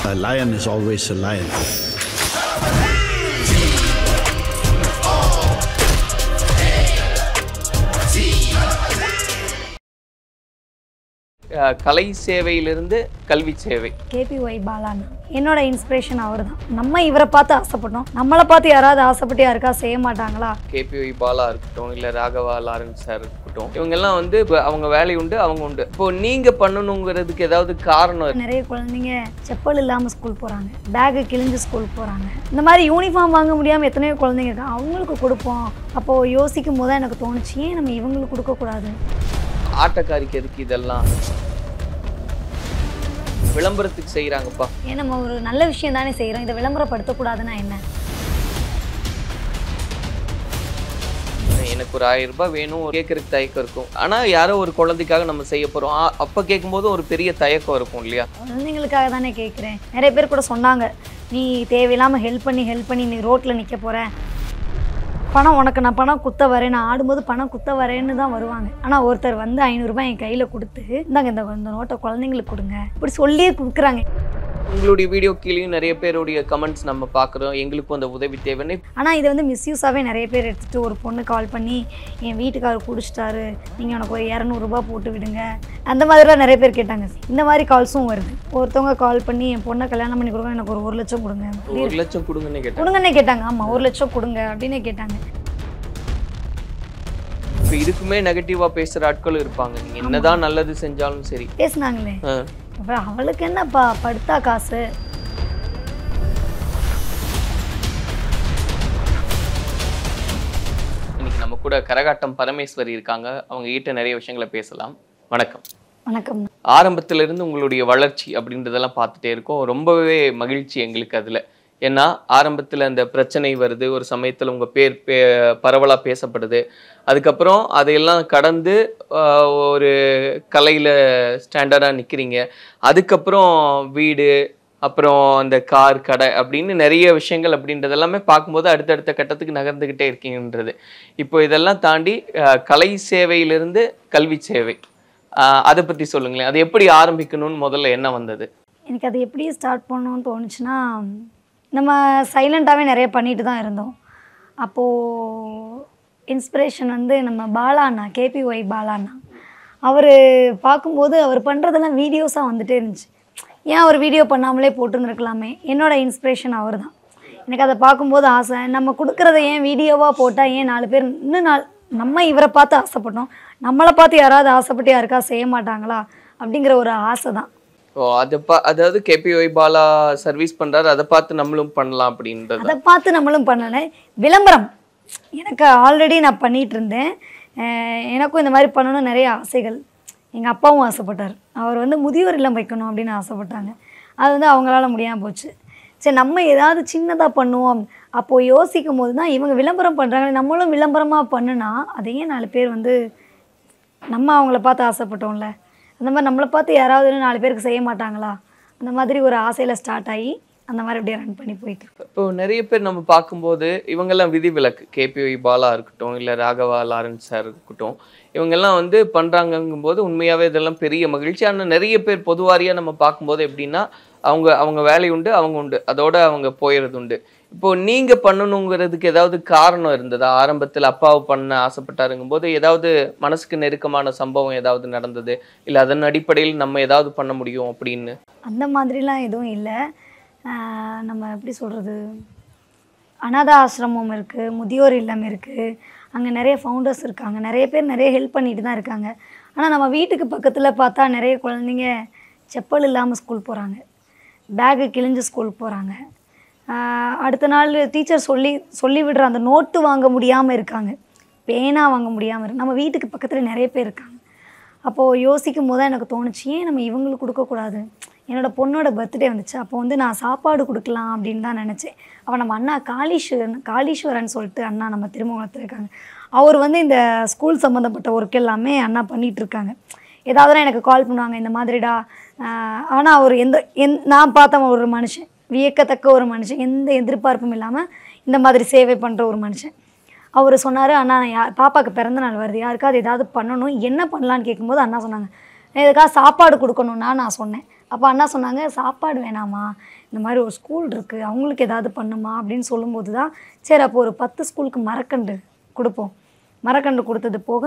A lion is always a lion. அஹ், கலை சேவையிலிருந்து கல்வி சேவை KPY பாலாண்ணா என்னோட இன்ஸ்பிரேஷன் அவர் தான் நம்ம இவரை பார்த்து ஆசைப்பட்டோம் நம்மளை பார்த்து யாராவது ஆசைப்பட்டு யாருக்கா செய்ய மாட்டாங்களா கேபிஒய் பாலா இருக்கட்டும் இல்லை ராகவா லாரன்ஸ் சார் இருக்கட்டும் இவங்கெல்லாம் வந்து இப்போ அவங்க வேலை உண்டு அவங்க உண்டு இப்போ நீங்கள் பண்ணணுங்கிறதுக்கு ஏதாவது காரணம் நிறைய குழந்தைங்க செப்பல் இல்லாமல் ஸ்கூல் போகிறாங்க பேகு கிழிஞ்சு ஸ்கூல் போகிறாங்க இந்த மாதிரி யூனிஃபார்ம் வாங்க முடியாமல் எத்தனையோ குழந்தைங்க இருக்காங்க அவங்களுக்கு கொடுப்போம் அப்போது யோசிக்கும் போது தான் எனக்கு தோணுச்சு ஏன் நம்ம இவங்களுக்கு கொடுக்கக்கூடாது ஆட்டக்காரிக்கு எதுக்கு இதெல்லாம் விளம்பரத்துக்கு செய்கிறாங்கப்பா ஏன் நம்ம ஒரு நல்ல விஷயம் தானே செய்கிறோம் இதை விளம்பரப்படுத்தக்கூடாதுன்னா என்ன எனக்கு ஒரு ஆயிரம் ரூபாய் வேணும் கேட்கறதுக்கு தயக்கம் இருக்கும் ஆனால் யாரோ ஒரு குழந்தைக்காக நம்ம செய்ய போகிறோம் அப்போ கேட்கும்போது ஒரு பெரிய தயக்கம் இருக்கும் இல்லையா குழந்தைங்களுக்காக தானே கேட்குறேன் நிறைய பேர் கூட சொன்னாங்க நீ தேவையில்லாமல் ஹெல்ப் பண்ணி ஹெல்ப் பண்ணி நீ ரோட்டில் நிற்க போகிற பணம் உனக்கு நான் பணம் குத்த வரேன் நான் ஆடும்போது பணம் குத்த வரேன்னு தான் வருவாங்க ஆனால் ஒருத்தர் வந்து ஐநூறுரூபா என் கையில் கொடுத்து இந்தாங்க இந்த இந்த நோட்டை குழந்தைங்களுக்கு கொடுங்க இப்படி சொல்லியே கொடுக்குறாங்க உங்களுடைய வீடியோ கீழேயும் நிறைய பேருடைய கமெண்ட்ஸ் நம்ம பார்க்குறோம் எங்களுக்கும் அந்த உதவி தேவைன்னு ஆனால் இதை வந்து மிஸ்யூஸாகவே நிறைய பேர் எடுத்துகிட்டு ஒரு பொண்ணு கால் பண்ணி என் வீட்டுக்காரர் குடிச்சிட்டாரு நீங்கள் எனக்கு ஒரு இரநூறுபா போட்டு விடுங்க அந்த மாதிரிலாம் நிறைய பேர் கேட்டாங்க இந்த மாதிரி கால்ஸும் வருது ஒருத்தவங்க கால் பண்ணி என் பொண்ணை கல்யாணம் பண்ணி கொடுங்க எனக்கு ஒரு ஒரு லட்சம் கொடுங்க ஒரு லட்சம் கொடுங்கன்னு கேட்டேன் கொடுங்கன்னே கேட்டாங்க ஆமாம் ஒரு லட்சம் கொடுங்க அப்படின்னே கேட்டாங்க இப்போ இதுக்குமே நெகட்டிவாக பேசுகிற ஆட்களும் இருப்பாங்க நீங்கள் என்னதான் நல்லது செஞ்சாலும் சரி பேசுனாங்களே ஆ. அப்புறம் அவளுக்கு என்னப்பா படுத்தா காசு இன்னைக்கு நம்ம கூட கரகாட்டம் பரமேஸ்வரி இருக்காங்க அவங்க கிட்ட நிறைய விஷயங்களை பேசலாம் வணக்கம் வணக்கம் ஆரம்பத்துல இருந்து உங்களுடைய வளர்ச்சி அப்படின்றதெல்லாம் பார்த்துட்டே இருக்கோம் ரொம்பவே மகிழ்ச்சி எங்களுக்கு அதுல ஏன்னா ஆரம்பத்துல அந்த பிரச்சனை வருது ஒரு சமயத்துல உங்க பேர் பே பரவலா பேசப்படுது அதுக்கப்புறம் அதையெல்லாம் கடந்து ஆஹ், ஒரு கலையில ஸ்டாண்டர்டா நிக்கிறீங்க அதுக்கப்புறம் வீடு அப்புறம் அந்த கார் கடை அப்படின்னு நிறைய விஷயங்கள் அப்படின்றது எல்லாமே பார்க்கும்போது அடுத்தடுத்த கட்டத்துக்கு நகர்ந்துக்கிட்டே இருக்கீங்கன்றது இப்போ இதெல்லாம் தாண்டி ஆஹ், கலை சேவையிலிருந்து கல்வி சேவை ஆஹ் அதை பத்தி சொல்லுங்களேன் அது எப்படி ஆரம்பிக்கணும்னு முதல்ல என்ன வந்தது எனக்கு அது எப்படி ஸ்டார்ட் பண்ணணும்னு தோணுச்சுன்னா நம்ம சைலண்ட்டாகவே நிறைய பண்ணிட்டு தான் இருந்தோம் அப்போது இன்ஸ்பிரேஷன் வந்து நம்ம பாலாண்ணா கேபிஒய் பாலாண்ணா அவர் பார்க்கும்போது அவர் பண்ணுறதெல்லாம் வீடியோஸாக வந்துட்டே இருந்துச்சு ஏன் அவர் வீடியோ பண்ணாமலே போட்டுருந்துருக்கலாமே என்னோட இன்ஸ்பிரேஷன் அவர் தான் எனக்கு அதை பார்க்கும்போது ஆசை நம்ம கொடுக்குறத ஏன் வீடியோவாக போட்டால் ஏன் நாலு பேர் இன்னும் நாள் நம்ம இவரை பார்த்து ஆசைப்பட்டோம் நம்மளை பார்த்து யாராவது ஆசைப்பட்டு யாருக்கா செய்ய மாட்டாங்களா அப்படிங்கிற ஒரு ஆசை தான் ஓ அதை பா அதாவது கேபிஒய் பாலா சர்வீஸ் பண்றாரு அதை பார்த்து நம்மளும் பண்ணலாம் அப்படின்றது அதை பார்த்து நம்மளும் பண்ணலை விளம்பரம் எனக்கு ஆல்ரெடி நான் பண்ணிட்டு இருந்தேன் அஹ் எனக்கும் இந்த மாதிரி பண்ணணும்னு நிறைய ஆசைகள் எங்கள் அப்பாவும் ஆசைப்பட்டார் அவர் வந்து முதியோர் இல்லம் வைக்கணும் அப்படின்னு ஆசைப்பட்டாங்க அது வந்து அவங்களால முடியாமல் போச்சு சரி நம்ம ஏதாவது சின்னதாக பண்ணுவோம் அப்போது யோசிக்கும் போது தான் இவங்க விளம்பரம் பண்ணுறாங்க நம்மளும் விளம்பரமாக பண்ணுனா அதையே நாலு பேர் வந்து நம்ம அவங்கள பார்த்து ஆசைப்பட்டோம்ல அந்த மாதிரி நம்மளை பார்த்து யாராவது இன்னும் நாலு பேருக்கு செய்ய மாட்டாங்களா அந்த மாதிரி ஒரு ஆசையில் ஸ்டார்ட் ஆகி அந்த மாதிரி அப்படியே ரன் பண்ணி போயிட்டு இருக்கு. இப்போ நிறைய பேர் நம்ம பார்க்கும்போது இவங்கெல்லாம் விதிவிலக்கு கேபிஒய் பாலா இருக்கட்டும் இல்லை ராகவா லாரன்ஸ் சார் இருக்கட்டும் இவங்கெல்லாம் வந்து பண்றாங்கங்கும் போது உண்மையாவே இதெல்லாம் பெரிய மகிழ்ச்சி ஆனால் நிறைய பேர் பொதுவாரியா நம்ம பார்க்கும்போது எப்படின்னா அவங்க அவங்க வேலை உண்டு அவங்க உண்டு அதோட அவங்க போயிடுறது உண்டு இப்போ நீங்க பண்ணணுங்கிறதுக்கு ஏதாவது காரணம் இருந்ததா ஆரம்பத்தில் அப்பாவை பண்ண ஆசைப்பட்டாருங்கும் போது ஏதாவது மனசுக்கு நெருக்கமான சம்பவம் ஏதாவது நடந்தது இல்லை அதன் அடிப்படையில் நம்ம ஏதாவது பண்ண முடியும் அப்படின்னு அந்த மாதிரிலாம் எதுவும் இல்லை ஆஹ் நம்ம எப்படி சொல்கிறது அனாதை ஆசிரமம் இருக்குது முதியோர் இல்லம் இருக்குது அங்கே நிறைய ஃபவுண்டர்ஸ் இருக்காங்க நிறைய பேர் நிறைய ஹெல்ப் பண்ணிட்டு தான் இருக்காங்க ஆனால் நம்ம வீட்டுக்கு பக்கத்தில் பார்த்தா நிறைய குழந்தைங்க செப்பல் இல்லாமல் ஸ்கூல் போகிறாங்க பேகு கிழிஞ்சு ஸ்கூல் போகிறாங்க அடுத்த நாள் டீச்சர் சொல்லி சொல்லி விடுற அந்த நோட்டு வாங்க முடியாமல் இருக்காங்க பேனா வாங்க முடியாமல் இருக்கு நம்ம வீட்டுக்கு பக்கத்தில் நிறைய பேர் இருக்காங்க அப்போது யோசிக்கும் போது தான் எனக்கு தோணுச்சு ஏன் நம்ம இவங்களுக்கு கொடுக்கக்கூடாது என்னோட பொண்ணோட பர்த்டே வந்துச்சு அப்போ வந்து நான் சாப்பாடு கொடுக்கலாம் அப்படின்னு தான் நினச்சேன் அப்போ நம்ம அண்ணா காளீஸ்வரன் காளீஸ்வரன் சொல்லிட்டு அண்ணா நம்ம திருமங்கலத்தில் இருக்காங்க அவர் வந்து இந்த ஸ்கூல் சம்மந்தப்பட்ட ஒர்க் எல்லாமே அண்ணா பண்ணிகிட்டு இருக்காங்க ஏதாவதுனா எனக்கு கால் பண்ணுவாங்க இந்த மாதிரிடா ஆனால் அவர் எந்த எந் நான் பார்த்த ஒரு மனுஷன் வியக்கத்தக்க ஒரு மனுஷன் எந்த எதிர்பார்ப்பும் இல்லாமல் இந்த மாதிரி சேவை பண்ணுற ஒரு மனுஷன் அவர் சொன்னார் அண்ணா நான் யா பாப்பாவுக்கு பிறந்த நாள் வருது யாருக்காவது ஏதாவது பண்ணணும் என்ன பண்ணலான்னு கேட்கும்போது அண்ணா சொன்னாங்க "நான் இதுக்காக சாப்பாடு கொடுக்கணும்னா நான் சொன்னேன் அப்போ அண்ணா சொன்னாங்க சாப்பாடு வேணாமா இந்த மாதிரி ஒரு ஸ்கூல் இருக்குது அவங்களுக்கு ஏதாவது பண்ணுமா அப்படின்னு சொல்லும்போது தான் சரி அப்போ ஒரு பத்து ஸ்கூலுக்கு மரக்கண்டு கொடுப்போம் மரக்கண்டு கொடுத்தது போக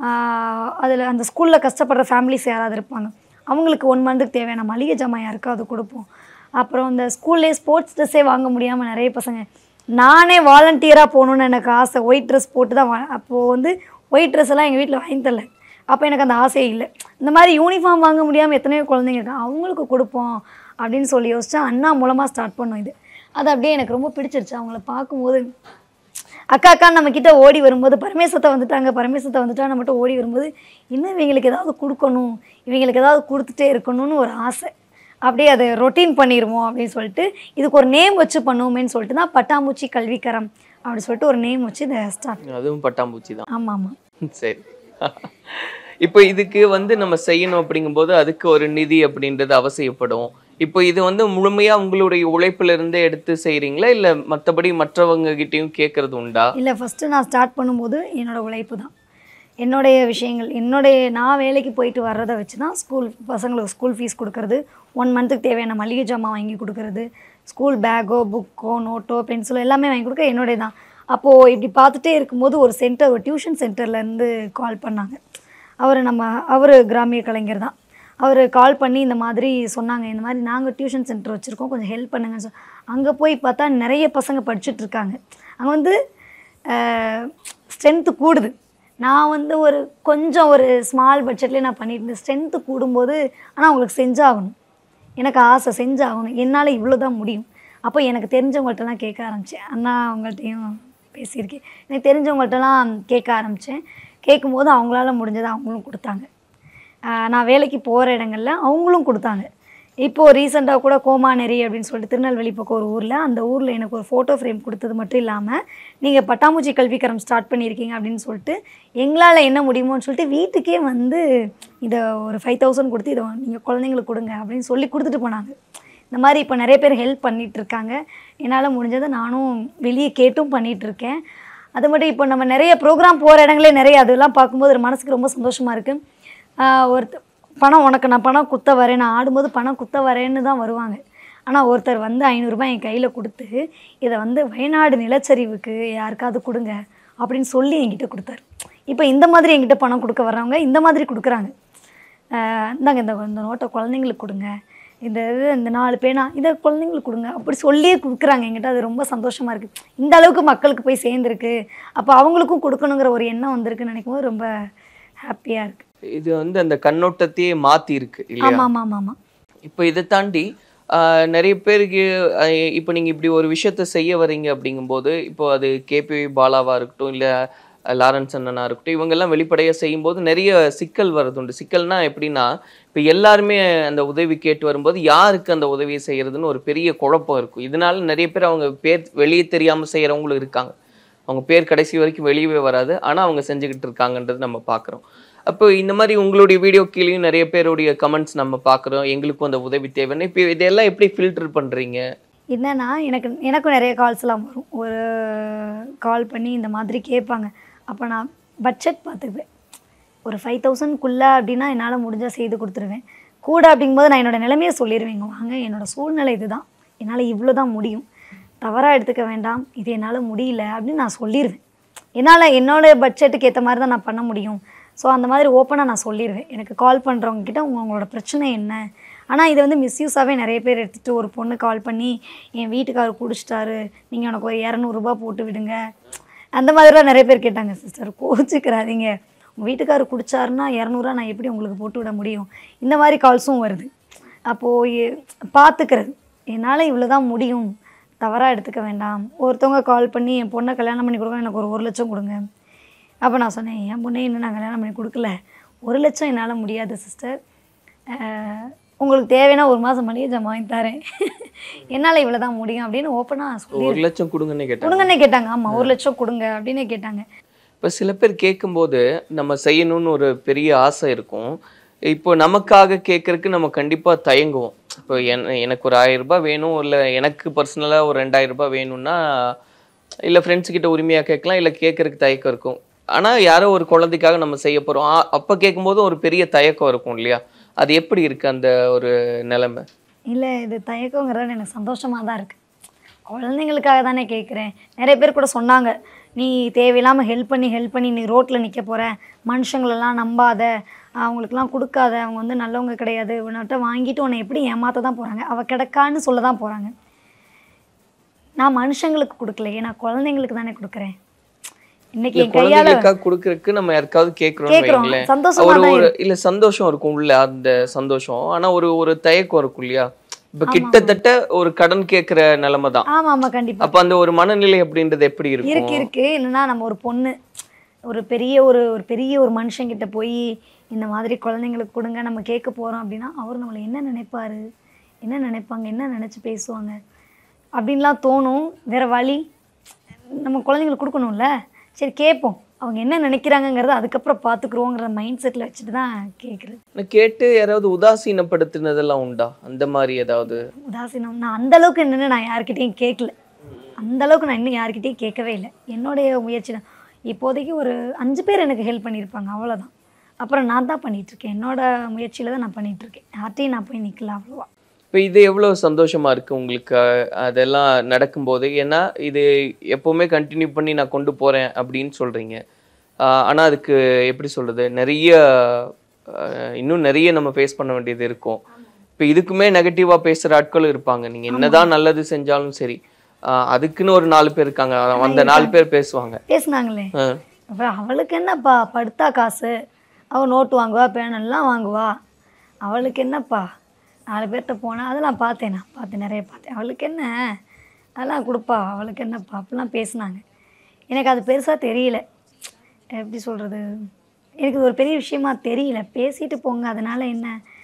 அதில் அந்த ஸ்கூலில் கஷ்டப்படுற ஃபேமிலிஸ் யாராவது இருப்பாங்க அவங்களுக்கு ஒன் மந்த்துக்கு தேவையான மளிகை ஜாமான் யாருக்காவது கொடுப்போம் அப்புறம் இந்த ஸ்கூல்லே ஸ்போர்ட்ஸ் ட்ரெஸ்ஸே வாங்க முடியாமல் நிறைய பசங்க நானே வாலண்டியராக போகணுன்னு எனக்கு ஆசை ஒயிட் ட்ரெஸ் போட்டு தான் வா- அப்போது வந்து ஒயிட் ட்ரெஸ் எல்லாம் எங்கள் வீட்டில் வாங்கி தரல அப்போ எனக்கு அந்த ஆசையே இல்லை இந்த மாதிரி யூனிஃபார்ம் வாங்க முடியாமல் எத்தனையோ குழந்தைங்க இருக்காங்க அவங்களுக்கு கொடுப்போம் அப்படின்னு சொல்லி யோசிச்சா அண்ணா மூலமாக ஸ்டார்ட் பண்ணோம் இது அது அப்படியே எனக்கு ரொம்ப பிடிச்சிருச்சு அவங்கள பார்க்கும்போது அக்கா அக்கா நம்ம கிட்ட ஓடி வரும்போது பரமேசத்தை வந்துட்டாங்க பரமேசத்தை வந்துட்டா நம்மகிட்ட ஓடி வரும்போது இன்னும் இவங்களுக்கு ஏதாவது கொடுக்கணும் இவங்களுக்கு ஏதாவது கொடுத்துட்டே இருக்கணும்னு ஒரு ஆசை அப்படியே அதை ரொட்டீன் பண்ணிடுவோம் அப்படின்னு சொல்லிட்டு இதுக்கு ஒரு நேம் வச்சு பண்ணுவோமேன்னு சொல்லிட்டு தான் பட்டாம்பூச்சி கல்விக்கரம் அப்படின்னு சொல்லிட்டு ஒரு நேம் வச்சு இதை ஸ்டார்ட் அதுவும் பட்டாம்பூச்சி தான் ஆமாம் ஆமாம் சரி இப்போ இதுக்கு வந்து நம்ம செய்யணும் அப்படிங்கும்போது அதுக்கு ஒரு நிதி அப்படின்றது அவசியப்படும் இப்போ இது வந்து முழுமையா உங்களுடைய உழைப்புல இருந்தே எடுத்து செய்றீங்களா இல்ல மத்தபடி மற்றவங்க கிட்டயும் கேட்கறது உண்டா இல்லை ஃபஸ்ட்டு நான் ஸ்டார்ட் பண்ணும்போது என்னோடய உழைப்பு தான் என்னுடைய விஷயங்கள் என்னுடைய நான் வேலைக்கு போயிட்டு வர்றதை வச்சு தான் ஸ்கூல் பசங்களுக்கு ஸ்கூல் ஃபீஸ் கொடுக்கறது ஒன் மந்த்துக்கு தேவையான மளிகை ஜாமான் வாங்கி கொடுக்கறது ஸ்கூல் பேக்கோ புக்கோ நோட்டோ பென்சிலோ எல்லாமே வாங்கி கொடுக்க என்னுடைய தான் அப்போது இப்படி பார்த்துட்டே இருக்கும்போது ஒரு சென்டர் ஒரு டியூஷன் சென்டர்லேருந்து கால் பண்ணாங்க அவர் நம்ம அவர் கிராமிய கலைஞர் தான் அவர் கால் பண்ணி இந்த மாதிரி சொன்னாங்க இந்த மாதிரி நாங்கள் டியூஷன் சென்டர் வச்சுருக்கோம் கொஞ்சம் ஹெல்ப் பண்ணுங்கன்னு சொ அங்கே போய் பார்த்தா நிறைய பசங்க படிச்சுட்டு இருக்காங்க அங்கே வந்து ஸ்ட்ரென்த்து கூடுது நான் வந்து ஒரு கொஞ்சம் ஒரு ஸ்மால் பட்ஜெட்லேயே நான் பண்ணிட்டு இருந்தேன் ஸ்ட்ரென்த்து கூடும்போது ஆனால் அவங்களுக்கு செஞ்சாகணும் எனக்கு ஆசை செஞ்சாகணும் என்னால் இவ்வளோ தான் முடியும் அப்போ எனக்கு தெரிஞ்சவங்கள்ட்டலாம் கேட்க ஆரம்பித்தேன் அண்ணா அவங்கள்ட்டையும் பேசியிருக்கேன் எனக்கு தெரிஞ்சவங்கள்ட்டலாம் கேட்க ஆரம்பித்தேன் கேட்கும்போது அவங்களால முடிஞ்சதை அவங்களும் கொடுத்தாங்க ஆஹ் நான் வேலைக்கு போகிற இடங்கள்ல அவங்களும் கொடுத்தாங்க இப்போது ரீசெண்டாக கூட கோமாநெறி அப்படின்னு சொல்லிட்டு திருநெல்வேலி பக்கம் ஒரு ஊரில் அந்த ஊரில் எனக்கு ஒரு ஃபோட்டோ ஃப்ரேம் கொடுத்தது மட்டும் இல்லாமல் நீங்கள் பட்டாம்பூச்சி கல்விக்கரம் ஸ்டார்ட் பண்ணியிருக்கீங்க அப்படின்னு சொல்லிட்டு எங்களால் என்ன முடியுமோன்னு சொல்லிட்டு வீட்டுக்கே வந்து இதை ஒரு ஃபைவ் தௌசண்ட் கொடுத்து இதை நீங்கள் குழந்தைங்களுக்கு கொடுங்க அப்படின்னு சொல்லி கொடுத்துட்டு போனாங்க இந்த மாதிரி இப்போ நிறைய பேர் ஹெல்ப் பண்ணிட்டு இருக்காங்க என்னால் முடிஞ்சதை நானும் வெளியே கேட்டும் பண்ணிட்டு இருக்கேன் அது மட்டும் இப்போ நம்ம நிறைய ப்ரோக்ராம் போகிற இடங்களே நிறைய அதெல்லாம் பார்க்கும்போது ஒரு மனசுக்கு ரொம்ப சந்தோஷமாக இருக்குது ஒருத்தர் பணம் உனக்கு நான் பணம் குத்த வரேன் நான் ஆடும்போது பணம் குத்த வரேன்னு தான் வருவாங்க ஆனால் ஒருத்தர் வந்து ஐநூறுரூபா என் கையில் கொடுத்து இதை வந்து வயநாடு நிலச்சரிவுக்கு யாருக்காவது கொடுங்க அப்படின்னு சொல்லி என்கிட்ட கொடுத்தாரு இப்போ இந்த மாதிரி என்கிட்ட பணம் கொடுக்க வர்றவங்க இந்த மாதிரி கொடுக்குறாங்க ஆஹ் இந்தாங்க இந்த இந்த நோட்டை குழந்தைங்களுக்கு கொடுங்க இந்த இது இந்த நாலு பேனா இதை குழந்தைங்களுக்கு கொடுங்க அப்படி சொல்லியே கொடுக்குறாங்க என்கிட்ட அது ரொம்ப சந்தோஷமாக இருக்குது இந்த அளவுக்கு மக்களுக்கு போய் சேர்ந்துருக்கு அப்போ அவங்களுக்கும் கொடுக்கணுங்கிற ஒரு எண்ணம் வந்திருக்குன்னு நினைக்கும் போது ரொம்ப ஹாப்பியாக இருக்குது இது வந்து அந்த கண்ணோட்டத்தையே மாத்தி இருக்கு இல்லையா ஆமாம் ஆமாம் ஆமாம் இப்போ இதை தாண்டி ஆஹ், நிறைய பேருக்கு ஆஹ், இப்போ நீங்க இப்படி ஒரு விஷயத்த செய்ய வரீங்க அப்படிங்கும்போது இப்போ அது கேபி பாலாவா இருக்கட்டும் இல்ல லாரன்ஸ் அண்ணனா இருக்கட்டும் இவங்கெல்லாம் வெளிப்படையாக செய்யும்போது நிறைய சிக்கல் வரதுண்டு சிக்கல்னா எப்படின்னா இப்போ எல்லாருமே அந்த உதவி கேட்டு வரும்போது யாருக்கு அந்த உதவியை செய்யறதுன்னு ஒரு பெரிய குழப்பம் இருக்கும் இதனால நிறைய பேர் அவங்க பேர் வெளியே தெரியாம செய்யறவங்களும் இருக்காங்க அவங்க பேர் கடைசி வரைக்கும் வெளியவே வராது ஆனா அவங்க செஞ்சுக்கிட்டு இருக்காங்கன்றது நம்ம பார்க்குறோம் அப்போ இந்த மாதிரி உங்களுடைய வீடியோ கீழேயும் நிறைய பேருடைய கமெண்ட்ஸ் நம்ம பார்க்குறோம் எங்களுக்கும் அந்த உதவி தேவைன்னு இப்போ இதெல்லாம் எப்படி ஃபில்டர் பண்றீங்க என்னன்னா எனக்கு எனக்கும் நிறைய கால்ஸ்லாம் வரும் ஒரு கால் பண்ணி இந்த மாதிரி கேட்பாங்க அப்போ நான் பட்ஜெட் பார்த்துக்குவேன் ஒரு ஃபைவ் தௌசண்ட்குள்ளே அப்படின்னா என்னால் முடிஞ்சால் செய்து கொடுத்துருவேன் கூட அப்படிங்கும்போது நான் என்னோட நிலைமையை சொல்லிடுவேங்க வாங்க என்னோட சூழ்நிலை இதுதான் என்னால் இவ்வளோ தான் முடியும் தவறாக எடுத்துக்க வேண்டாம் இது என்னால் முடியல அப்படின்னு நான் சொல்லிடுவேன் என்னால் என்னோட பட்ஜெட்டுக்கு ஏற்ற மாதிரி தான் நான் பண்ண முடியும் ஸோ அந்த மாதிரி ஓப்பனாக நான் சொல்லிடுவேன் எனக்கு கால் பண்ணுறவங்க கிட்ட உங்க உங்களோட பிரச்சனை என்ன ஆனால் இதை வந்து மிஸ்யூஸாகவே நிறைய பேர் எடுத்துகிட்டு ஒரு பொண்ணு கால் பண்ணி என் வீட்டுக்காரர் குடிச்சிட்டாரு நீங்கள் எனக்கு ஒரு இரநூறுபா போட்டு விடுங்க அந்த மாதிரிலாம் நிறைய பேர் கேட்டாங்க சிஸ்டர் கோச்சிக்கிறாதீங்க உங்கள் வீட்டுக்காரர் குடிச்சாருன்னா இரநூறுவா நான் எப்படி உங்களுக்கு போட்டு விட முடியும் இந்த மாதிரி கால்ஸும் வருது அப்போது பார்த்துக்கிறது என்னால் இவ்வளோ தான் முடியும் தவறாக எடுத்துக்க வேண்டாம் ஒருத்தவங்க கால் பண்ணி என் பொண்ணை கல்யாணம் பண்ணி கொடுங்க எனக்கு ஒரு ஒரு லட்சம் கொடுங்க அப்போ நான் சொன்னேன் என் பொண்ணை இன்னும் நான் கல்யாணம் பண்ணி கொடுக்கல ஒரு லட்சம் என்னால் முடியாது சிஸ்டர் உங்களுக்கு தேவைன்னா ஒரு மாதம் மளிகை ஜாமான் வாங்கி தரேன் என்னால் இவ்வளோ தான் முடியும் அப்படின்னு ஓப்பனாக சொல்லி ஒரு லட்சம் கொடுங்கன்னு கேட்டாங்க கொடுங்கன்னே கேட்டாங்க ஆமாம் ஒரு லட்சம் கொடுங்க அப்படின்னே கேட்டாங்க இப்போ சில பேர் கேட்கும்போது நம்ம செய்யணும்னு ஒரு பெரிய ஆசை இருக்கும் இப்போ நமக்காக கேட்கறதுக்கு நம்ம கண்டிப்பா தயங்குவோம் இப்போ என் எனக்கு ஒரு ஆயிரம் ரூபாய் வேணும் இல்லை எனக்கு பர்சனலாக ஒரு ரெண்டாயிரம் ரூபாய் வேணும்னா இல்லை ஃப்ரெண்ட்ஸ் கிட்ட உரிமையாக கேட்கலாம் இல்லை கேட்கறதுக்கு தயக்கம் இருக்கும் ஆனால் யாரோ ஒரு குழந்தைக்காக நம்ம செய்ய போகிறோம் அப்போ கேட்கும்போது ஒரு பெரிய தயக்கம் இருக்கும் இல்லையா அது எப்படி இருக்கு அந்த ஒரு நிலைமை இல்லை இது தயக்கங்கிறது எனக்கு சந்தோஷமாக தான் இருக்குது குழந்தைங்களுக்காக தானே கேட்குறேன் நிறைய பேர் கூட சொன்னாங்க நீ தேவையில்லாமல் ஹெல்ப் பண்ணி ஹெல்ப் பண்ணி நீ ரோட்டில் நிற்க போகிற மனுஷங்களெல்லாம் நம்பாத அவங்களுக்குலாம் கொடுக்காத அவங்க வந்து நல்லவங்க கிடையாது உன்கிட்ட வாங்கிட்டு உன்னை எப்படி ஏமாத்த தான் போகிறாங்க அவள் கிடக்கான்னு சொல்ல தான் போகிறாங்க நான் மனுஷங்களுக்கு கொடுக்கலையே நான் குழந்தைங்களுக்கு தானே கொடுக்குறேன் இன்னைக்கு இல்ல என் கையால் குழந்தைகளுக்காக கொடுக்கறதுக்கு நம்ம யாருக்காவது கேட்கறோம்னு கேட்குறோம் வைங்களேன் சந்தோஷமா ஒரு தான் ஒரு இல்ல சந்தோஷம் இருக்கும் உள்ள அந்த சந்தோஷம் ஆனா ஒரு ஒரு தயக்கம் இருக்கும் இல்லையா இப்ப கிட்டத்தட்ட ஒரு கடன் கேட்கிற நிலைமை தான் ஆமாம் ஆமாம் கண்டிப்பாக அப்ப அந்த ஒரு மனநிலை அப்படின்றது எப்படி இருக்கு இருக்கும் இருக்கு என்னன்னா நம்ம ஒரு பொண்ணு ஒரு பெரிய ஒரு ஒரு பெரிய ஒரு மனுஷங்கிட்ட போய் இந்த மாதிரி குழந்தைங்களுக்கு கொடுங்க நம்ம கேட்க போறோம் அப்படின்னா அவர் நம்மளை என்ன நினைப்பாரு என்ன நினைப்பாங்க என்ன நினைச்சு பேசுவாங்க அப்படின்லாம் தோணும் வேற வழி நம்ம குழந்தைங்களுக்கு கொடுக்கணும்ல சரி கேட்போம் அவங்க என்ன நினைக்கிறாங்கங்கிறத அதுக்கப்புறம் பார்த்துக்குறோங்கிற மைண்ட் செட்டில் வச்சுட்டு தான் கேட்குறது நான் கேட்டு யாராவது உதாசீனப்படுத்தினதெல்லாம் உண்டா அந்த மாதிரி ஏதாவது உதாசீனம் நான் அந்த அளவுக்கு என்னன்னு நான் யார்கிட்டயும் கேட்கல அந்த அளவுக்கு நான் இன்னும் யார்கிட்டயும் கேட்கவே இல்லை என்னுடைய முயற்சி தான் இப்போதைக்கு ஒரு அஞ்சு பேர் எனக்கு ஹெல்ப் பண்ணியிருப்பாங்க அவ்வளோதான் அப்புறம் நான் தான் பண்ணிட்டு இருக்கேன் என்னோட முயற்சியில தான் நான் பண்ணிட்டு இருக்கேன் யார்ட்டையும் நான் போய் நிற்கல அவ்வளோவா இப்போ இது எவ்வளவு சந்தோஷமா இருக்கு உங்களுக்கு அஹ், அதெல்லாம் நடக்கும்போது ஏன்னா இது எப்பவுமே கண்டினியூ பண்ணி நான் கொண்டு போறேன் அப்படின்னு சொல்றீங்க ஆஹ், ஆனா அதுக்கு எப்படி சொல்றது நிறைய அஹ், இன்னும் நிறைய நம்ம ஃபேஸ் பண்ண வேண்டியது இருக்கும் இப்போ இதுக்குமே நெகட்டிவா பேசுற ஆட்களும் இருப்பாங்க நீங்க என்னதான் நல்லது செஞ்சாலும் சரி ஆஹ், அதுக்குன்னு ஒரு நாலு பேர் இருக்காங்க அந்த நாலு பேர் பேசுவாங்க பேசுனாங்களே ஆஹ், அப்புறம் அவளுக்கு என்னப்பா படுத்தா காசு அவள் நோட்டு வாங்குவா பேனெல்லாம் வாங்குவா அவளுக்கு என்னப்பா நாலு பேர்கிட்ட போனால் அதெல்லாம் பார்த்தேன் நான் பார்த்தேன் நிறைய பார்த்தேன் அவளுக்கு என்ன அதெல்லாம் கொடுப்பா அவளுக்கு என்னப்பா அப்படிலாம் பேசுனாங்க எனக்கு அது பெருசாக தெரியல எப்படி சொல்கிறது எனக்கு இது ஒரு பெரிய விஷயமா தெரியல பேசிட்டு போங்க அதனால் என்ன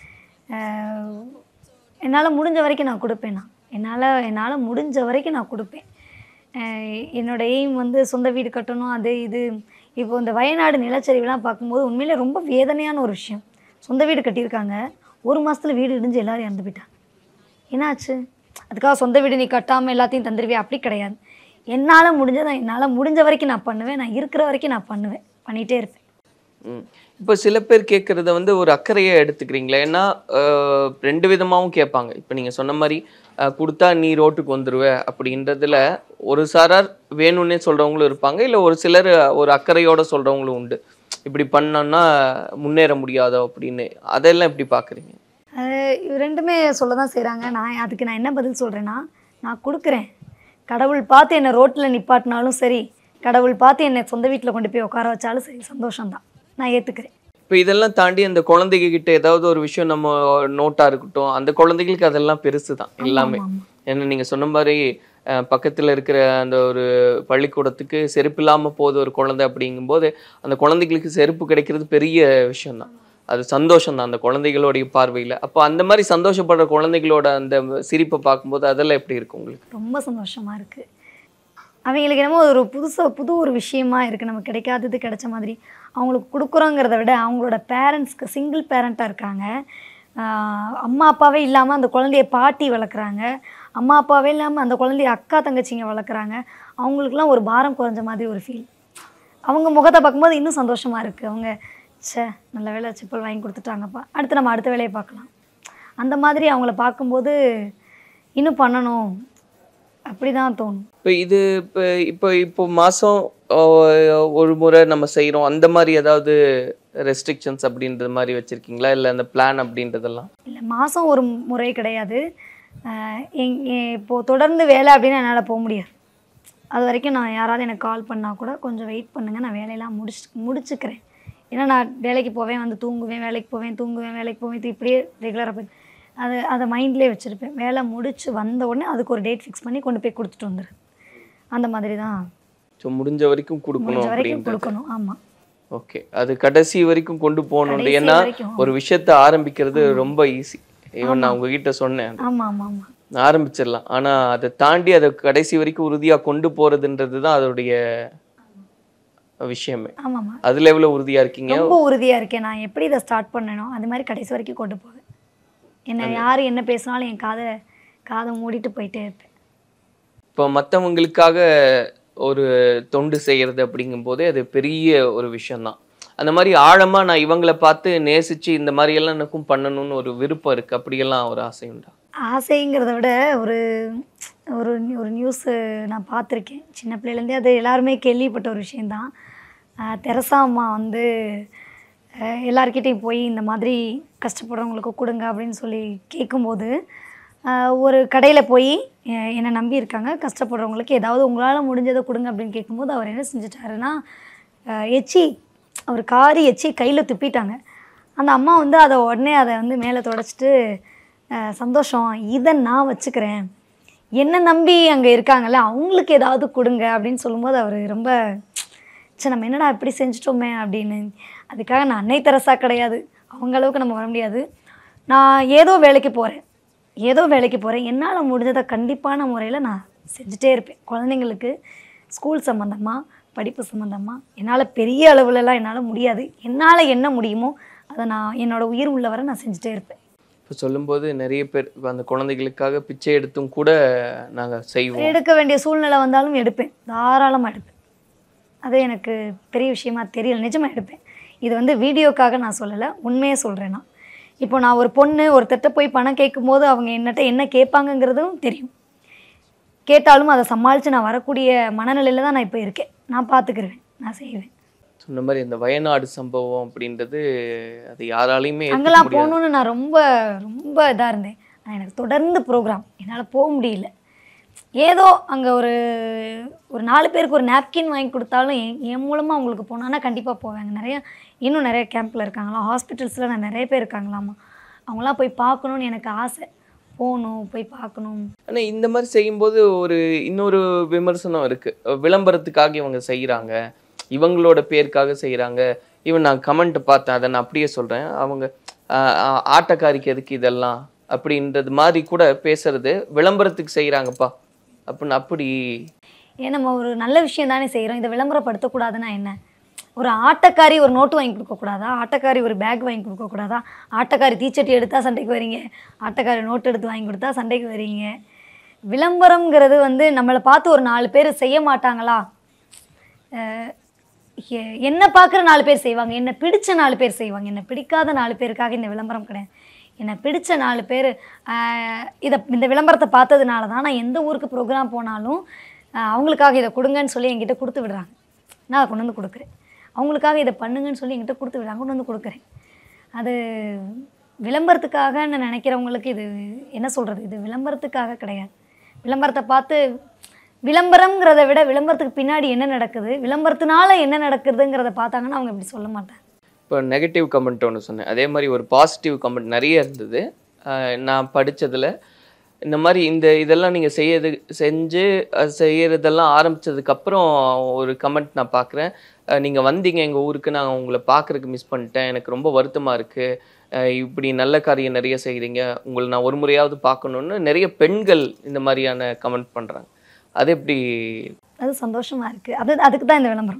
என்னால் முடிஞ்ச வரைக்கும் நான் கொடுப்பேன் நான் என்னால் என்னால் முடிஞ்ச வரைக்கும் நான் கொடுப்பேன் அஹ் என்னோட எய்ம் வந்து சொந்த வீடு கட்டணும் அது இது இப்போ இந்த வயநாடு நிலச்சரிவுலாம் பார்க்கும்போது உண்மையிலே ரொம்ப வேதனையான ஒரு விஷயம் சொந்த வீடு கட்டியிருக்காங்க ஒரு மாசத்துல வீடு இடிஞ்சு எல்லாரும் இறந்து போயிட்டாங்க என்னாச்சு அதுக்காக சொந்த வீடு நீ கட்டாமல் எல்லாத்தையும் தந்துடுவியா அப்படி கிடையாது என்னால் முடிஞ்சதை என்னால் முடிஞ்ச வரைக்கும் நான் பண்ணுவேன் நான் இருக்கிற வரைக்கும் நான் பண்ணுவேன் பண்ணிகிட்டே இருப்பேன் ம். இப்போ சில பேர் கேட்குறத வந்து ஒரு அக்கறையா எடுத்துக்கிறீங்களா ஏன்னா அஹ், ரெண்டு விதமாவும் கேட்பாங்க இப்போ நீங்க சொன்ன மாதிரி அஹ், கொடுத்தா நீ ரோட்டுக்கு வந்துருவ அப்படின்றதுல ஒரு சாரார் வேணும்னே சொல்றவங்களும் இருப்பாங்க இல்ல ஒரு சிலர் ஒரு அக்கறையோட சொல்றவங்களும் உண்டு இப்படி பண்ணோம்னா முன்னேற முடியாதோ அப்படின்னு அதெல்லாம் எப்படி பாக்குறீங்க அது இது ரெண்டுமே சொல்ல தான் செய்கிறாங்க நான் அதுக்கு நான் என்ன பதில் சொல்கிறேன்னா நான் கொடுக்குறேன் கடவுள் பார்த்து என்னை ரோட்டில் நிப்பாட்டினாலும் சரி கடவுள் பார்த்து என்னை சொந்த வீட்டில் கொண்டு போய் உட்கார வச்சாலும் சரி சந்தோஷம்தான் நான் ஏற்றுக்கிறேன் இப்போ இதெல்லாம் தாண்டி அந்த குழந்தைங்க கிட்ட ஏதாவது ஒரு விஷயம் நம்ம நோட்டா இருக்கட்டும் அந்த குழந்தைகளுக்கு அதெல்லாம் பெருசு தான் எல்லாமே ஏன்னா நீங்க சொன்ன மாதிரி அஹ், பக்கத்துல இருக்கிற அந்த ஒரு பள்ளிக்கூடத்துக்கு செருப்பு இல்லாம போகுது ஒரு குழந்தை அப்படிங்கும்போது அந்த குழந்தைகளுக்கு செருப்பு கிடைக்கிறது பெரிய விஷயம்தான் அது சந்தோஷம் தான் அந்த குழந்தைகளுடைய பார்வையில அப்போ அந்த மாதிரி சந்தோஷப்படுற குழந்தைகளோட அந்த சிரிப்பை பார்க்கும்போது அதெல்லாம் எப்படி இருக்கு உங்களுக்கு ரொம்ப சந்தோஷமாக இருக்குது அவங்களுக்கு என்னமோ ஒரு புதுசாக புது ஒரு விஷயமா இருக்குது நமக்கு கிடைக்காதது கிடைச்ச மாதிரி அவங்களுக்கு கொடுக்குறோங்கிறத விட அவங்களோட பேரண்ட்ஸ்க்கு சிங்கிள் பேரண்ட்டாக இருக்காங்க ஆஹ் அம்மா அப்பாவே இல்லாமல் அந்த குழந்தைய பாட்டி வளர்க்குறாங்க அம்மா அப்பாவே இல்லாமல் அந்த குழந்தைய அக்கா தங்கச்சிங்க வளர்க்குறாங்க அவங்களுக்குலாம் ஒரு பாரம் குறைஞ்ச மாதிரி ஒரு ஃபீல் அவங்க முகத்தை பார்க்கும்போது இன்னும் சந்தோஷமாக இருக்குது அவங்க ச்சே நல்ல வேலை செப்பல் வாங்கி கொடுத்துட்டாங்கப்பா அடுத்து நம்ம அடுத்த வேலையை பார்க்கலாம் அந்த மாதிரி அவங்கள பார்க்கும்போது இன்னும் பண்ணணும் அப்படி தான் தோணும் இப்போ இது இப்போ இப்போ இப்போ மாதம் ஒரு முறை நம்ம செய்கிறோம் அந்த மாதிரி ஏதாவது ரெஸ்ட்ரிக்ஷன்ஸ் அப்படின்றது மாதிரி வச்சுருக்கீங்களா இல்லை அந்த பிளான் அப்படின்றதெல்லாம் இல்லை மாதம் ஒரு முறை கிடையாது ஆஹ் எங் எ- இப்போ தொடர்ந்து வேலை அப்படின்னு என்னால் போக முடியாது அது வரைக்கும் நான் யாராவது எனக்கு கால் பண்ணால் கூட கொஞ்சம் வெயிட் பண்ணுங்கள் நான் வேலையெல்லாம் முடிச்சு முடிச்சுக்கிறேன் ஏன்னா நான் வேலைக்கு போவேன் வந்து தூங்குவேன் வேலைக்கு போவேன் தூங்குவேன் வேலைக்கு போவேன் இது இப்படியே ரெகுலராக போய் அது அதை மைண்ட்லேயே வச்சுருப்பேன் வேலை முடிச்சு வந்த உடனே அதுக்கு ஒரு டேட் ஃபிக்ஸ் பண்ணி கொண்டு போய் கொடுத்துட்டு வந்துரு அந்த மாதிரி தான் ஸோ முடிஞ்ச வரைக்கும் கொடுக்கணும் முடிஞ்ச வரைக்கும் அப்படின்றது கொடுக்கணும் ஆமாம் ஓகே அது கடைசி வரைக்கும் கொண்டு போகணும் கடைசி ஏன்னா வரைக்கும். ஒரு விஷயத்த ஆரம்பிக்கிறது ரொம்ப ஈஸி ஈவன் நான் உங்ககிட்ட சொன்னேன் ஆமாம் ஆமாம் ஆமாம் ஆரம்பிச்சிடலாம் ஆனா அதை தாண்டி அதை கடைசி வரைக்கும் உறுதியா கொண்டு போறதுன்றது தான் அதோடைய விஷயமே ஆமாம்மா அதுல எவ்வளவு உறுதியா இருக்கீங்க ரொம்ப உறுதியாக இருக்கேன் நான் எப்படி இதை ஸ்டார்ட் பண்ணனோ அது மாதிரி கடைசி வரைக்கும் கொண்டு போவேன் என்ன யார் என்ன பேசினாலும் என் காதை காதை மூடிட்டு போயிட்டே இருப்பேன் இப்போ மற்றவங்களுக்காக ஒரு தொண்டு செய்யறது அப்படிங்கும்போது அது பெரிய ஒரு விஷயம்தான் அந்த மாதிரி ஆழமா நான் இவங்கள பார்த்து நேசிச்சு இந்த மாதிரி எல்லாம் எனக்கும் பண்ணணும்னு ஒரு விருப்பம் இருக்கு அப்படியெல்லாம் ஒரு ஆசை உண்டா ஆசைங்கிறத விட ஒரு ஒரு ஒரு நியூஸு நான் பார்த்துருக்கேன் சின்ன பிள்ளையிலேருந்தே அது எல்லாருமே கேள்விப்பட்ட ஒரு விஷயந்தான் ஆஹ் தெரசா அம்மா வந்து ஆஹ் எல்லார்கிட்டயும் போய் இந்த மாதிரி கஷ்டப்படுறவங்களுக்கு கொடுங்க அப்படின்னு சொல்லி கேட்கும்போது ஆஹ் ஒரு கடையில் போய் எ- என்னை நம்பி இருக்காங்க கஷ்டப்படுறவங்களுக்கு ஏதாவது உங்களால் முடிஞ்சதை கொடுங்க அப்படின்னு கேட்கும்போது அவர் என்ன செஞ்சிட்டாருன்னா ஆஹ் எச்சி அவர் காரி எச்சி கையில் துப்பிட்டாங்க அந்த அம்மா வந்து அதை உடனே அதை வந்து மேலே தொடச்சிட்டு அஹ், சந்தோஷம் இதை நான் வச்சுக்கிறேன் என்னை நம்பி அங்கே இருக்காங்கல்ல அவங்களுக்கு ஏதாவது கொடுங்க அப்படின்னு சொல்லும்போது அவர் ரொம்ப சே நம்ம என்னடா இப்படி செஞ்சிட்டோமே அப்படின்னு அதுக்காக நான் அன்னை தெரசா கிடையாது அவங்க அளவுக்கு நம்ம வர முடியாது நான் ஏதோ வேலைக்கு போகிறேன் ஏதோ வேலைக்கு போகிறேன் என்னால் முடிஞ்சதை கண்டிப்பான முறையில் நான் செஞ்சுட்டே இருப்பேன் குழந்தைங்களுக்கு ஸ்கூல் சம்மந்தமாக படிப்பு சம்மந்தமாக என்னால் பெரிய அளவுலலாம் என்னால் முடியாது என்னால் என்ன முடியுமோ அதை நான் என்னோட உயிர் உள்ளவரை நான் செஞ்சுட்டே இருப்பேன் இப்போ சொல்லும்போது நிறைய பேர் இப்ப அந்த குழந்தைகளுக்காக பிச்சை எடுத்தும் கூட நாங்க செய்வோம் எடுக்க வேண்டிய சூழ்நிலை வந்தாலும் எடுப்பேன் தாராளமாக எடுப்பேன் அது எனக்கு பெரிய விஷயமா தெரியல நிஜமாக எடுப்பேன் இது வந்து வீடியோக்காக நான் சொல்லலை உண்மையே சொல்கிறேன் நான் இப்போ நான் ஒரு பொண்ணு ஒருத்தர்ட்ட போய் பணம் கேட்கும்போது அவங்க என்னட்ட என்ன கேட்பாங்கங்கிறதும் தெரியும் கேட்டாலும் அதை சமாளித்து நான் வரக்கூடிய மனநிலையில் தான் நான் இப்போ இருக்கேன் நான் பார்த்துக்கிருவேன் நான் செய்வேன் சொன்ன மாதிரி இந்த வயநாடு சம்பவம் அப்படின்றது அது யாராலையுமே ஏத்துக்க அங்கெல்லாம் முடியாது. போகணுன்னு நான் ரொம்ப ரொம்ப இதாக இருந்தேன் ஆனால் எனக்கு தொடர்ந்து ப்ரோக்ராம் என்னால் போக முடியல ஏதோ அங்கே ஒரு ஒரு நாலு பேருக்கு ஒரு நாப்கின் வாங்கி கொடுத்தாலும் என் என் மூலமாக அவங்களுக்கு போனான்னா கண்டிப்பாக போவாங்க நிறைய இன்னும் நிறைய கேம்பில் இருக்காங்களாம் ஹாஸ்பிட்டல்ஸில் நான் நிறைய பேர் இருக்காங்களாமா அவங்களாம் போய் பார்க்கணுன்னு எனக்கு ஆசை போகணும் போய் பார்க்கணும் ஆனா இந்த மாதிரி செய்யும்போது ஒரு இன்னொரு விமர்சனம் இருக்கு விளம்பரத்துக்காக இவங்க செய்யறாங்க இவங்களோட பேருக்காக செய்யறாங்க இவன் நான் கமெண்ட் பார்த்தேன் அதை நான் அப்படியே சொல்றேன் அவங்க ஆஹ், ஆஹ், ஆட்டக்காரிக்கு எதுக்கு இதெல்லாம் அப்படின்றது மாதிரி கூட பேசுறது விளம்பரத்துக்கு செய்யறாங்கப்பா அப்படின்னு அப்படி ஏன் நம்ம ஒரு நல்ல விஷயம் தானே செய்கிறோம் இதை விளம்பரப்படுத்தக்கூடாதுன்னா என்ன ஒரு ஆட்டக்காரி ஒரு நோட்டு வாங்கி கொடுக்கக்கூடாதா ஆட்டக்காரி ஒரு பேக் வாங்கி கொடுக்கக்கூடாதா ஆட்டக்காரி தீச்சட்டி எடுத்தால் சண்டைக்கு வரீங்க ஆட்டக்காரி நோட்டு எடுத்து வாங்கி கொடுத்தா சண்டைக்கு வரீங்க விளம்பரம்ங்கிறது வந்து நம்மளை பார்த்து ஒரு நாலு பேர் செய்ய மாட்டாங்களா அஹ் எ- என்னை பார்க்குற நாலு பேர் செய்வாங்க என்னை பிடிச்ச நாலு பேர் செய்வாங்க என்னை பிடிக்காத நாலு பேருக்காக இந்த விளம்பரம் கிடையாது என்னை பிடிச்ச நாலு பேர் இதை இந்த விளம்பரத்தை பார்த்ததுனால தான் நான் எந்த ஊருக்கு ப்ரோக்ராம் போனாலும் ஆஹ் அவங்களுக்காக இதை கொடுங்கன்னு சொல்லி என்கிட்ட கொடுத்து விடுறாங்க நான் அதை கொண்டு வந்து கொடுக்குறேன் அவங்களுக்காக இதை பண்ணுங்கன்னு சொல்லி என்கிட்ட கொடுத்து விடுறாங்க கொண்டு வந்து கொடுக்குறேன் அது விளம்பரத்துக்காகன்னு நினைக்கிறவங்களுக்கு இது என்ன சொல்கிறது இது விளம்பரத்துக்காக கிடையாது விளம்பரத்தை பார்த்து விளம்பரம்ங்கிறத விட விளம்பரத்துக்கு பின்னாடி என்ன நடக்குது விளம்பரத்தினால என்ன நடக்குதுங்கிறத பார்த்தாங்கன்னா அவங்க இப்படி சொல்ல மாட்டாங்க இப்போ நெகட்டிவ் கமெண்ட் ஒன்று சொன்னேன் அதே மாதிரி ஒரு பாசிட்டிவ் கமெண்ட் நிறைய இருந்தது ஆஹ் நான் படிச்சதுல இந்த மாதிரி இந்த இதெல்லாம் நீங்கள் செய்யறது செஞ்சு அது செய்யறதெல்லாம் ஆரம்பிச்சதுக்கப்புறம் ஒரு கமெண்ட் நான் பார்க்குறேன் நீங்கள் வந்தீங்க எங்கள் ஊருக்கு நான் உங்களை பார்க்குறதுக்கு மிஸ் பண்ணிட்டேன் எனக்கு ரொம்ப வருத்தமாக இருக்குது இப்படி நல்ல காரியம் நிறைய செய்கிறீங்க உங்களை நான் ஒரு முறையாவது பார்க்கணுன்னு நிறைய பெண்கள் இந்த மாதிரியான கமெண்ட் பண்ணுறாங்க அது எப்படி அது சந்தோஷமாக இருக்குது அது அதுக்கு தான் இந்த விளம்பரம்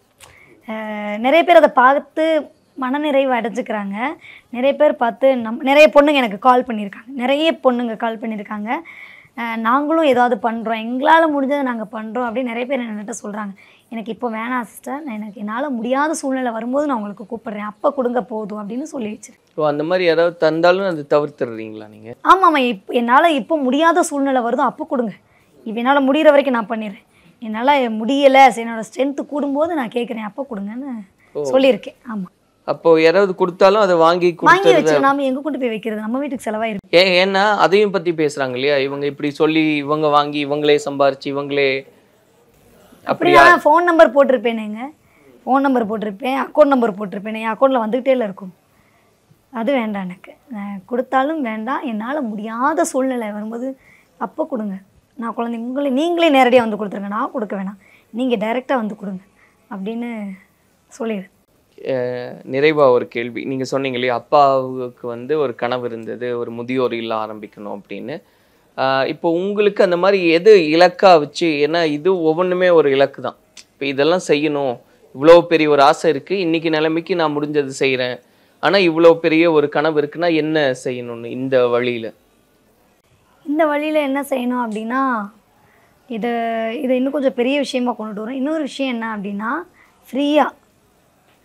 அஹ் நிறைய பேர் அதை பார்த்து மனநிறைவு அடைஞ்சுக்கிறாங்க நிறைய பேர் பார்த்து நம் நிறைய பொண்ணுங்க எனக்கு கால் பண்ணியிருக்காங்க நிறைய பொண்ணுங்க கால் பண்ணியிருக்காங்க அஹ் நாங்களும் ஏதாவது பண்ணுறோம் எங்களால் முடிஞ்சதை நாங்கள் பண்ணுறோம் அப்படின்னு நிறைய பேர் என்கிட்ட சொல்கிறாங்க எனக்கு இப்போ வேணாம் சிஸ்டர் நான் எனக்கு என்னால் முடியாத சூழ்நிலை வரும்போது நான் உங்களுக்கு கூப்பிடுறேன் அப்போ கொடுங்க போதும் அப்படின்னு சொல்லி வச்சிருக்கேன் ஸோ அந்த மாதிரி ஏதாவது தந்தாலும் அது தவிர்த்துடுறீங்களா நீங்கள் ஆமாம்மா இப்போ என்னால் இப்போ முடியாத சூழ்நிலை வருதோ அப்போ கொடுங்க இப்போ என்னால் முடிகிற வரைக்கும் நான் பண்ணிடுறேன் என்னால் முடியலை என்னோட ஸ்ட்ரென்த்து கூடும்போது நான் கேட்குறேன் அப்போ கொடுங்கன்னு சொல்லியிருக்கேன் ஆமாம் அப்போ யாராவது கொடுத்தாலும் அதை வாங்கி வாங்கி கொடுத்துறது வச்சு நாம எங்கே கொண்டு போய் வைக்கிறது நம்ம வீட்டுக்கு செலவாயிருக்கு ஏன் ஏன்னா அதையும் பத்தி பேசுறாங்க இல்லையா இவங்க இப்படி சொல்லி இவங்க வாங்கி இவங்களே சம்பாரிச்சு இவங்களே அப்படி நான் ஃபோன் நம்பர் போட்டிருப்பேனேங்க ஃபோன் நம்பர் போட்டிருப்பேன் அக்கௌண்ட் நம்பர் போட்டிருப்பேன் என் அக்கௌண்ட்டில் வந்துக்கிட்டே இருக்கும் அது வேண்டாம் எனக்கு நான் கொடுத்தாலும் வேண்டாம் என்னால் முடியாத சூழ்நிலை வரும்போது அப்போ கொடுங்க நான் குழந்தை உங்களை நீங்களே நேரடியாக வந்து கொடுத்துருங்க நான் கொடுக்க வேணாம் நீங்கள் டைரெக்டாக வந்து கொடுங்க அப்படின்னு சொல்லிடு அஹ், நிறைவா ஒரு கேள்வி நீங்க சொன்னீங்க இல்லையா அப்பாவுக்கு வந்து ஒரு கனவு இருந்தது ஒரு முதியோர் இல்ல ஆரம்பிக்கணும் அப்படின்னு அஹ், இப்போ உங்களுக்கு அந்த மாதிரி எது இலக்கா வச்சு ஏன்னா இது ஒவ்வொன்றுமே ஒரு இலக்கு தான் இப்போ இதெல்லாம் செய்யணும் இவ்வளோ பெரிய ஒரு ஆசை இருக்கு இன்னைக்கு நிலைமைக்கு நான் முடிஞ்சது செய்றேன் ஆனா இவ்வளோ பெரிய ஒரு கனவு இருக்குன்னா என்ன செய்யணும்னு இந்த வழியில இந்த வழியில் என்ன செய்யணும் அப்படின்னா இதை இதை இன்னும் கொஞ்சம் பெரிய விஷயமா கொண்டுட்டு வரோம் இன்னொரு விஷயம் என்ன அப்படின்னா ஃப்ரீயாக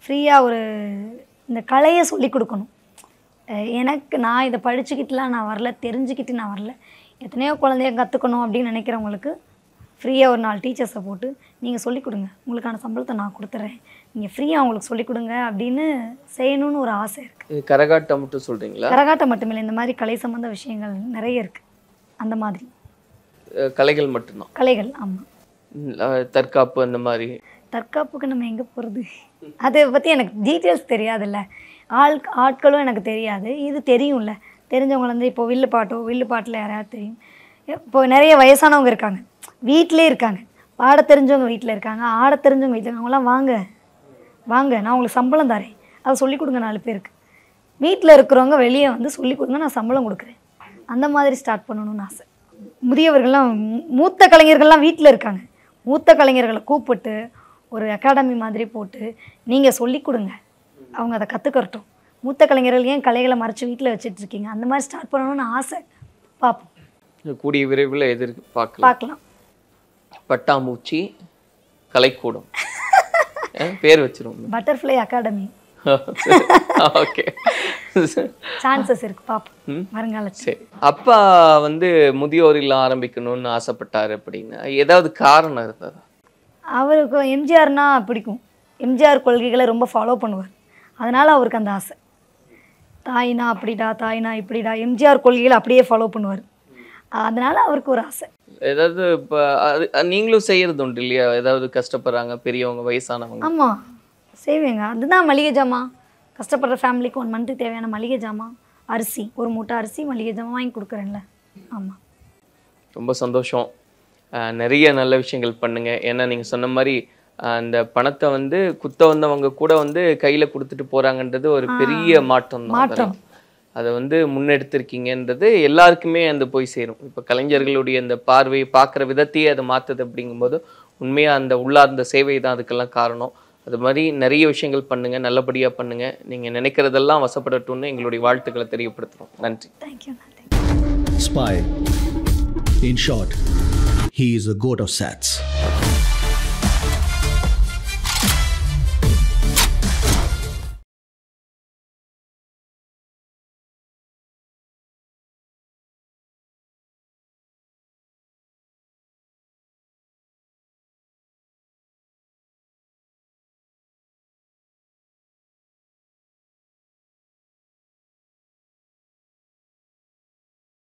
ஃப்ரீயாக ஒரு இந்த கலையை சொல்லி கொடுக்கணும் அஹ் எனக்கு நான் இதை படிச்சுக்கிட்டுலாம் நான் வரல தெரிஞ்சுக்கிட்டு நான் வரல எத்தனையோ குழந்தைய கற்றுக்கணும் அப்படின்னு நினைக்கிறவங்களுக்கு ஃப்ரீயாக ஒரு நாலு டீச்சர்ஸை போட்டு நீங்கள் சொல்லிக் கொடுங்க உங்களுக்கான சம்பளத்தை நான் கொடுத்துட்றேன் நீங்கள் ஃப்ரீயாக அவங்களுக்கு சொல்லிக் கொடுங்க அப்படின்னு செய்யணும்னு ஒரு ஆசை இருக்குது இது கரகாட்டம் மட்டும் சொல்றீங்களா கரகாட்டம் மட்டுமில்லை இந்த மாதிரி கலை சம்மந்த விஷயங்கள் நிறைய இருக்குது அந்த மாதிரி அஹ் கலைகள் மட்டும்தான் கலைகள் ஆமாம் ம், அஹ் தற்காப்பு அந்த மாதிரி தற்காப்புக்கு நம்ம எங்கே போகிறது அதை பற்றி எனக்கு டீட்டெயில்ஸ் தெரியாதுல்ல ஆள் ஆட்களும் எனக்கு தெரியாது இது தெரியும்ல தெரிஞ்சவங்க வந்து இப்போ வில்லு பாட்டோ வில்லு பாட்டில் யாராவது தெரியும் இப்போ நிறைய வயசானவங்க இருக்காங்க வீட்டிலே இருக்காங்க பாட தெரிஞ்சவங்க வீட்டில் இருக்காங்க ஆட தெரிஞ்சவங்க வீட்டில் அவங்களாம் வாங்க வாங்க நான் உங்களுக்கு சம்பளம் தரேன் அதை சொல்லிக் கொடுங்க நாலு பேருக்கு வீட்டில் இருக்கிறவங்க வெளியே வந்து சொல்லிக் கொடுங்க நான் சம்பளம் கொடுக்குறேன் அந்த மாதிரி ஸ்டார்ட் பண்ணணும்னு ஆசை முதியவர்கள்லாம் மூ- மூத்த கலைஞர்கள்லாம் வீட்டில் இருக்காங்க மூத்த கலைஞர்களை கூப்பிட்டு ஒரு அகாடமி மாதிரி போட்டு நீங்கள் சொல்லிக் கொடுங்க அவங்க அதை கற்றுக்கறட்டும் மூத்த கலைஞர்கள் ஏன் கலைகளை மறைச்சு வீட்டில் வச்சுட்டு இருக்கீங்க அந்த மாதிரி ஸ்டார்ட் பண்ணணும்னு ஆசை பார்ப்போம் கூடிய விரைவில் எதிர்பார்க்கலாம் பார்க்கலாம் பட்டாம்பூச்சி கலைக்கூடம் அஹ் பேர் வச்சிருவோம் பட்டர்ஃப்ளை அகாடமி ஓகே சான்சஸ் இருக்குது பார்ப்போம் வருங்காலத்தில் சரி அப்பா வந்து முதியோர் இல்லம் ஆரம்பிக்கணும்னு ஆசைப்பட்டாரு அப்படின்னு ஏதாவது காரணம் இருந்ததா அவருக்கு எம்ஜிஆர்னா பிடிக்கும் எம்ஜிஆர் கொள்கைகளை ரொம்ப ஃபாலோ பண்ணுவார் அதனால் அவருக்கு அந்த ஆசை தாய்னா அப்படிடா தாய்னா இப்படிடா எம்ஜிஆர் கொள்கைகளை அப்படியே ஃபாலோ பண்ணுவார் அதனால் அவருக்கு ஒரு ஆசை ஏதாவது இப்போ அது அது நீங்களும் செய்யறது உண்டு இல்லையா ஏதாவது கஷ்டப்படுறாங்க பெரியவங்க வயசானவங்க ஆமாம் செய்வேங்க அதுதான் மளிகை ஜாமான் கஷ்டப்படுற ஃபேமிலிக்கு ஒன் மந்த்துக்கு தேவையான மளிகை ஜாமான் அரிசி ஒரு மூட்டை அரிசி மளிகை ஜாமான் வாங்கி கொடுக்குறேன்ல ஆமாம் ரொம்ப சந்தோஷம் அஹ் நிறைய நல்ல விஷயங்கள் பண்ணுங்க ஏன்னா நீங்க சொன்ன மாதிரி அஹ் அந்த பணத்தை வந்து குத்த வந்தவங்க கூட வந்து கையில கொடுத்துட்டு போறாங்கன்றது ஒரு பெரிய மாற்றம் தான் மாற்றம். அதை வந்து முன்னெடுத்திருக்கீங்கன்றது எல்லாருக்குமே அந்த போய் சேரும் இப்போ கலைஞர்களுடைய அந்த பார்வையை பார்க்குற விதத்தையே அதை மாற்றுது அப்படிங்கும்போது உண்மையாக அந்த உள்ளார்ந்த சேவை தான் அதுக்கெல்லாம் காரணம் அது மாதிரி நிறைய விஷயங்கள் பண்ணுங்க நல்லபடியாக பண்ணுங்க நீங்கள் நினைக்கிறதெல்லாம் வசப்படட்டும்னு எங்களுடைய வாழ்த்துக்களை தெரியப்படுத்துகிறோம் நன்றி தேங்க்யூ நன்றி Spy. In short, he is a goat of sats.